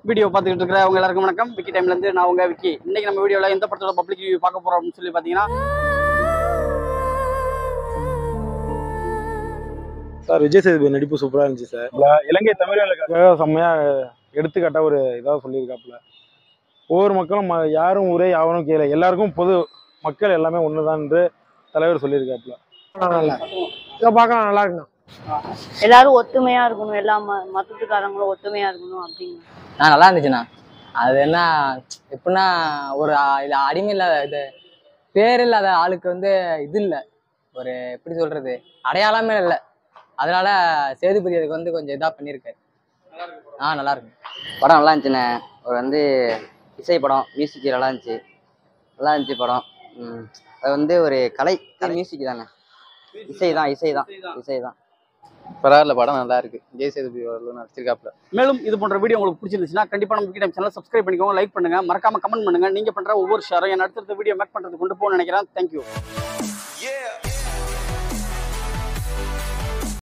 Video பார்த்துக்கிட்டு இருக்கிற அவங்க எல்லாருக்கும் வணக்கம் விக்கி டைம்ல இருந்து நான் உங்க விக்கி இன்னைக்கு நம்ம வீடியோல எந்த படத்தோட பப்ளிக் ரிவ்யூ பார்க்க போறோம் அப்படின்னு சொல்லி பாத்தீங்கன்னா சார் விஜய் சேதுபதி நடிப்பு சூப்பராக இருந்துச்சு சார் இல்ல- இலங்கை தமிழர்களுக்காக செம்மையா எடுத்துக்காட்ட ஒரு இதாக சொல்லியிருக்காப்புல ஒவ்வொரு மக்களும் ம- யாரும் ஊரே யாவரும் கீழே எல்லாருக்கும் பொது மக்கள் எல்லாமே ஒண்ணுதான் என்று தலைவர் சொல்லியிருக்காப்புல நல்லா இதை பார்க்கலாம் நல்லா இருக்குண்ணா எல்லாரும் ஒத்துமையா இருக்கணும் எல்லா ம மதத்துக்காரங்களும் ஒத்துமையா இருக்கணும் அப்படிங்க ஆ நல்லா இருந்துச்சுண்ணா அது என்ன எப்படின்னா ஒரு ஆ- இது அடிமை இல்லாத இது பேர் இல்லாத ஆளுக்கு வந்து இது இல்லை ஒரு எப்படி சொல்றது அடையாளமே இல்லை அதனால சேதுபதி அதுக்கு வந்து கொஞ்சம் இதாக பண்ணியிருக்காரு ஆ நல்லா இருக்கு படம் நல்லா இருந்துச்சுண்ணே ஒரு வந்து இசை படம் மியூசிக் நல்லா இருந்துச்சு நல்லா இருந்துச்சு படம் ம். அது வந்து ஒரு கலை மியூசிக் தானே இசை தான் இசை தான் இசை தான் பரவாயில்ல படம் நல்லா இருக்கு விஜய் சேதுபதி அவர்களும் நடிச்சிருக்காப்ல மேலும் இது போன்ற வீடியோ உங்களுக்கு பிடிச்சிருந்துச்சுன்னா கண்டிப்பா நம்ம விக்கி டைம் சேனல் சப்ஸ்கிரைப் பண்ணிக்கோங்க லைக் பண்ணுங்க மறக்காம கமெண்ட் பண்ணுங்க நீங்க பண்ற ஒவ்வொரு ஷேரும் என் அடுத்தடுத்த வீடியோ மேக் பண்றது கொண்டு போகணும்னு நினைக்கிறேன் தேங்க்யூ